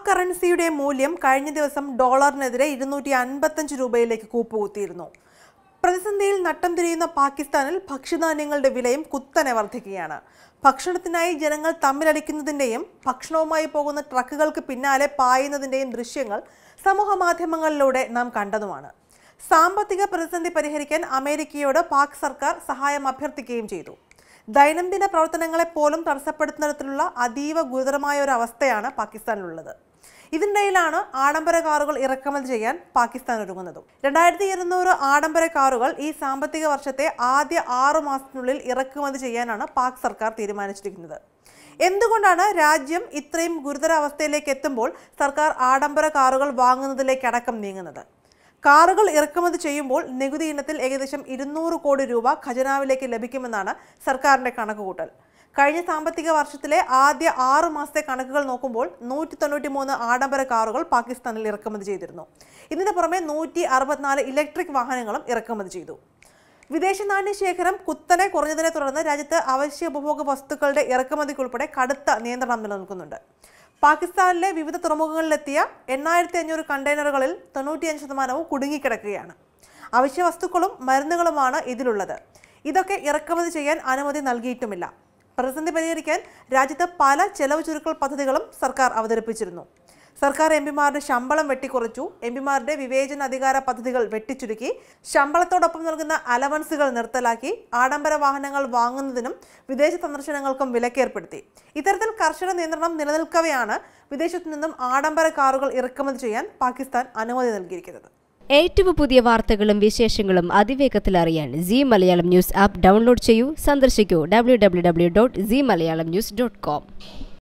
കറൻസിയുടെ മൂല്യം കഴിഞ്ഞ ദിവസം ഡോളറിനെതിരെ ഇരുന്നൂറ്റി അൻപത്തഞ്ച് രൂപയിലേക്ക് കൂപ്പുകുത്തിയിരുന്നു പ്രതിസന്ധിയിൽ നട്ടം തിരിയുന്ന പാകിസ്ഥാനിൽ ഭക്ഷ്യധാന്യങ്ങളുടെ വിലയും കുത്തനെ വർദ്ധിക്കുകയാണ് ഭക്ഷണത്തിനായി ജനങ്ങൾ തമ്മിലടിക്കുന്നതിന്റെയും ഭക്ഷണവുമായി പോകുന്ന ട്രക്കുകൾക്ക് പിന്നാലെ പായുന്നതിന്റെയും ദൃശ്യങ്ങൾ സമൂഹ മാധ്യമങ്ങളിലൂടെ നാം കണ്ടതുമാണ് സാമ്പത്തിക പ്രതിസന്ധി പരിഹരിക്കാൻ അമേരിക്കയോട് പാക് സർക്കാർ സഹായം അഭ്യർത്ഥിക്കുകയും ചെയ്തു ദൈനംദിന പ്രവർത്തനങ്ങളെ പോലും തടസ്സപ്പെടുത്തുന്ന തരത്തിലുള്ള അതീവ ഗുരുതരമായ ഒരു അവസ്ഥയാണ് പാകിസ്ഥാനിലുള്ളത് ഇതിനിടയിലാണ് ആഡംബര കാറുകൾ ഇറക്കുമതി ചെയ്യാൻ പാകിസ്ഥാൻ ഒരുങ്ങുന്നതും രണ്ടായിരത്തി ഇരുന്നൂറ് ആഡംബര കാറുകൾ ഈ സാമ്പത്തിക വർഷത്തെ ആദ്യ ആറു മാസത്തിനുള്ളിൽ ഇറക്കുമതി ചെയ്യാനാണ് പാക് സർക്കാർ തീരുമാനിച്ചിരിക്കുന്നത് എന്തുകൊണ്ടാണ് രാജ്യം ഇത്രയും ഗുരുതരാവസ്ഥയിലേക്ക് എത്തുമ്പോൾ സർക്കാർ ആഡംബര കാറുകൾ വാങ്ങുന്നതിലേക്ക് അടക്കം നീങ്ങുന്നത് കാറുകൾ ഇറക്കുമതി ചെയ്യുമ്പോൾ നികുതി ഇനത്തിൽ ഏകദേശം ഇരുന്നൂറ് കോടി രൂപ ഖജനാവിലേക്ക് ലഭിക്കുമെന്നാണ് സർക്കാരിന്റെ കണക്കുകൂട്ടൽ കഴിഞ്ഞ സാമ്പത്തിക വർഷത്തിലെ ആദ്യ ആറ് മാസത്തെ കണക്കുകൾ നോക്കുമ്പോൾ നൂറ്റി തൊണ്ണൂറ്റി മൂന്ന് ആഡംബര കാറുകൾ പാകിസ്ഥാനിൽ ഇറക്കുമതി ചെയ്തിരുന്നു ഇതിന് പുറമെ നൂറ്റി അറുപത്തിനാല് ഇലക്ട്രിക് വാഹനങ്ങളും ഇറക്കുമതി ചെയ്തു വിദേശ നാണ്യ ശേഖരം കുത്തനെ കുറഞ്ഞതിനെ തുടർന്ന് രാജ്യത്ത് അവശ്യ ഉപഭോഗ വസ്തുക്കളുടെ ഇറക്കുമതിക്കുൾപ്പെടെ കടുത്ത നിയന്ത്രണം നിലനിൽക്കുന്നുണ്ട് പാകിസ്ഥാനിലെ വിവിധ തുറമുഖങ്ങളിലെത്തിയ എണ്ണായിരത്തി അഞ്ഞൂറ് കണ്ടെയ്നറുകളിൽ തൊണ്ണൂറ്റിയഞ്ച് ശതമാനവും കുടുങ്ങിക്കിടക്കുകയാണ് അവശ്യ വസ്തുക്കളും മരുന്നുകളുമാണ് ഇതിലുള്ളത് ഇതൊക്കെ ഇറക്കുമതി ചെയ്യാൻ അനുമതി നൽകിയിട്ടുമില്ല പ്രതിസന്ധി പരിഹരിക്കാൻ രാജ്യത്ത് പല ചെലവ് ചുരുക്കൽ പദ്ധതികളും സർക്കാർ അവതരിപ്പിച്ചിരുന്നു സർക്കാർ എം പിമാരുടെ ശമ്പളം വെട്ടിക്കുറച്ചു എം പിമാരുടെ വിവേചന അധികാര പദ്ധതികൾ വെട്ടിച്ചുരുക്കി ശമ്പളത്തോടൊപ്പം നൽകുന്ന അലവൻസുകൾ നിർത്തലാക്കി ആഡംബര വാഹനങ്ങൾ വാങ്ങുന്നതിനും വിദേശ സന്ദർശനങ്ങൾക്കും വിലക്കേർപ്പെടുത്തി ഇത്തരത്തിൽ കർശന നിയന്ത്രണം നിലനിൽക്കവെയാണ് വിദേശത്തു നിന്നും ആഡംബര കാറുകൾ ഇറക്കുമതി ചെയ്യാൻ പാകിസ്ഥാൻ അനുമതി നൽകിയിരിക്കുന്നത് ഏറ്റവും പുതിയ വാർത്തകളും വിശേഷങ്ങളും അതിവേഗത്തിൽ അറിയാൻ C Malayalam news app download ചെയ്യൂ സന്ദർശിക്കൂ W W W dot C Malayalam news dot com